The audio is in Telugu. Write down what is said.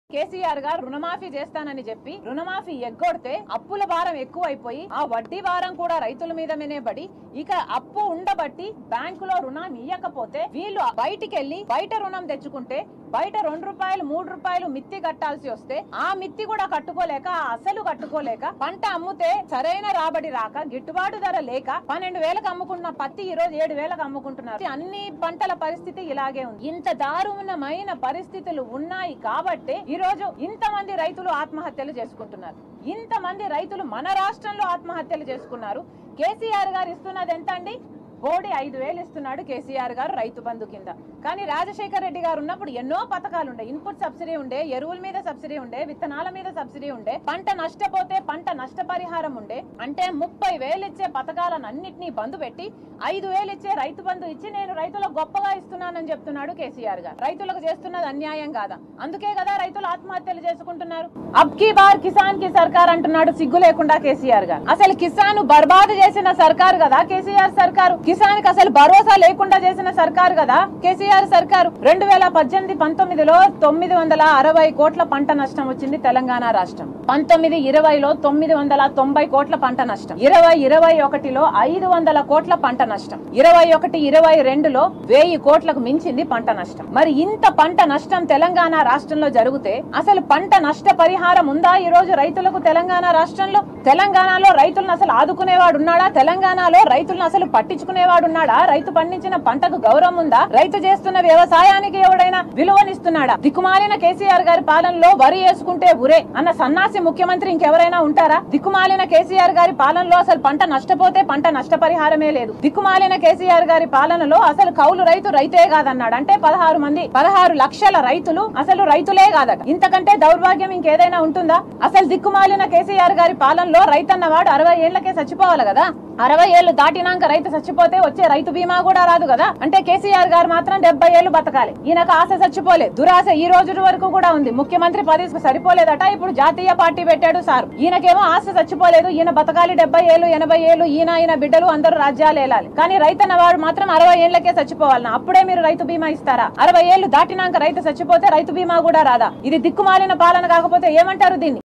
కేసీఆర్ గారు రుణమాఫీ చేస్తానని చెప్పి రుణమాఫీ ఎగ్గొడితే అప్పుల భారం ఎక్కువైపోయి ఆ వడ్డీ భారం కూడా రైతుల మీదనే పడి ఇక అప్పు ఉండబట్టి బ్యాంకులో రుణం ఇయ్యకపోతే వీళ్ళు బయటికి వెళ్లి బయట రుణం తెచ్చుకుంటే బయట రెండు రూపాయలు మూడు రూపాయలు మిత్తి కట్టాల్సి వస్తే ఆ మిత్తి కూడా కట్టుకోలేక ఆ అసలు కట్టుకోలేక పంట అమ్ముతే సరైన రాబడి రాక గిట్టుబాటు ధర లేక పన్నెండు వేలకు అమ్ముకున్న పత్తి ఈ రోజు ఏడు వేలకు అమ్ముకుంటున్నారు అన్ని పంటల పరిస్థితి ఇలాగే ఉంది ఇంత దారుణమైన పరిస్థితులు ఉన్నాయి కాబట్టి ఈ రోజు ఇంతమంది రైతులు ఆత్మహత్యలు చేసుకుంటున్నారు ఇంతమంది రైతులు మన రాష్ట్రంలో ఆత్మహత్యలు చేసుకున్నారు కేసీఆర్ గారు ఇస్తున్నది ఎంత అండి బోడి ఐదు వేలు ఇస్తున్నాడు కేసీఆర్ గారు రైతు బంధు కింద కానీ రాజశేఖర్ రెడ్డి గారు ఉన్నప్పుడు ఎన్నో పథకాలు ఉండే ఇన్పుట్ సబ్సిడీ ఉండే ఎరువుల మీద సబ్సిడీ ఉండే విత్తనాల మీద సబ్సిడీ ఉండే పంట నష్టపోతే పంట నష్టపరిహారం ఉండే అంటే ముప్పై వేలు ఇచ్చే పథకాలను అన్నింటినీ బంధు పెట్టి ఐదు వేలు ఇచ్చే రైతు బంధు ఇచ్చి నేను రైతులకు గొప్పగా ఇస్తున్నానని చెప్తున్నాడు కేసీఆర్ గారు రైతులకు చేస్తున్నది అన్యాయం కాదా అందుకే కదా రైతులు ఆత్మహత్యలు చేసుకుంటున్నారు అబ్ కీ బార్ కిసాన్ కి సర్కార్ అంటున్నాడు సిగ్గు లేకుండా కేసీఆర్ గారు అసలు కిసాన్ బర్బాదు చేసిన సర్కారు కదా కేసీఆర్ సర్కారు కిసాన్ కి అసలు భరోసా లేకుండా చేసిన సర్కారు కదా కేసీఆర్ సర్కారు రెండు వేల పద్దెనిమిది పంతొమ్మిదిలో తొమ్మిది వందల అరవై కోట్ల పంట నష్టం వచ్చింది తెలంగాణ రాష్ట్రం పంతొమ్మిది ఇరవైలో తొమ్మిది వందల తొంభై కోట్ల పంట నష్టం ఇరవై ఇరవై ఒకటిలో ఐదు వందల కోట్ల పంట నష్టం ఇరవై ఒకటి ఇరవై రెండులో వెయ్యి కోట్లకు మించింది పంట నష్టం మరి ఇంత పంట నష్టం తెలంగాణ రాష్ట్రంలో జరిగితే అసలు పంట నష్ట పరిహారం ఉందా ఈ రోజు రైతులకు తెలంగాణ రాష్ట్రంలో తెలంగాణలో రైతులను అసలు ఆదుకునేవాడు ఉన్నాడా తెలంగాణలో రైతులను అసలు పట్టించుకునేవాడు ఉన్నాడా రైతు పండించిన పంటకు గౌరవం ఉందా రైతు చేస్తున్న వ్యవసాయానికి ఎవడైనా విలువనిస్తున్నాడా దిక్కుమాలిన కేసీఆర్ గారి పాలనలో వరి వేసుకుంటే ఉరే అన్న సన్నాసి ముఖ్యమంత్రి ఇంకెవరైనా ఉంటారా దిక్కుమాలిన కేసీఆర్ గారి పాలనలో అసలు పంట నష్టపోతే పంట నష్టపరిహారమే లేదు దిక్కుమాలిన కేసీఆర్ గారి పాలనలో అసలు కౌలు రైతు రైతే కాదన్నాడు అంటే పదహారు మంది పదహారు లక్షల రైతులు అసలు రైతులే కాదట ఇంతకంటే దౌర్భాగ్యం ఇంకేదైనా ఉంటుందా అసలు దిక్కుమాలిన కేసీఆర్ గారి పాలనలో రైతన్నవాడు అరవై ఏళ్లకే చచ్చిపోవాలి కదా అరవై ఏళ్లు దాటినాక రైతు చచ్చిపోతే వచ్చే రైతు బీమా కూడా రాదు కదా అంటే కేసీఆర్ గారు మాత్రం డెబ్బై ఏళ్లు బతకాలి ఈయనకు ఆశ చచ్చిపోలేదు దురాశ ఈ రోజు వరకు కూడా ఉంది ముఖ్యమంత్రి పదవి సరిపోలేదట ఇప్పుడు జాతీయ పార్టీ పెట్టాడు సార్ ఈయనకేమో ఆశ చచ్చిపోలేదు ఈయన బతకాలి డెబ్బై ఏళ్ళు ఎనభై ఏళ్ళు ఈయన ఈయన బిడ్డలు అందరూ రాజ్యాలు ఏలాలి కానీ రైతన్న వాడు మాత్రం అరవై ఏళ్లకే చచ్చిపోవాలి అప్పుడే మీరు రైతు బీమా ఇస్తారా అరవై ఏళ్లు దాటినాక రైతు చచ్చిపోతే రైతు బీమా కూడా రాదా ఇది దిక్కుమాలిన పాలన కాకపోతే ఏమంటారు దీన్ని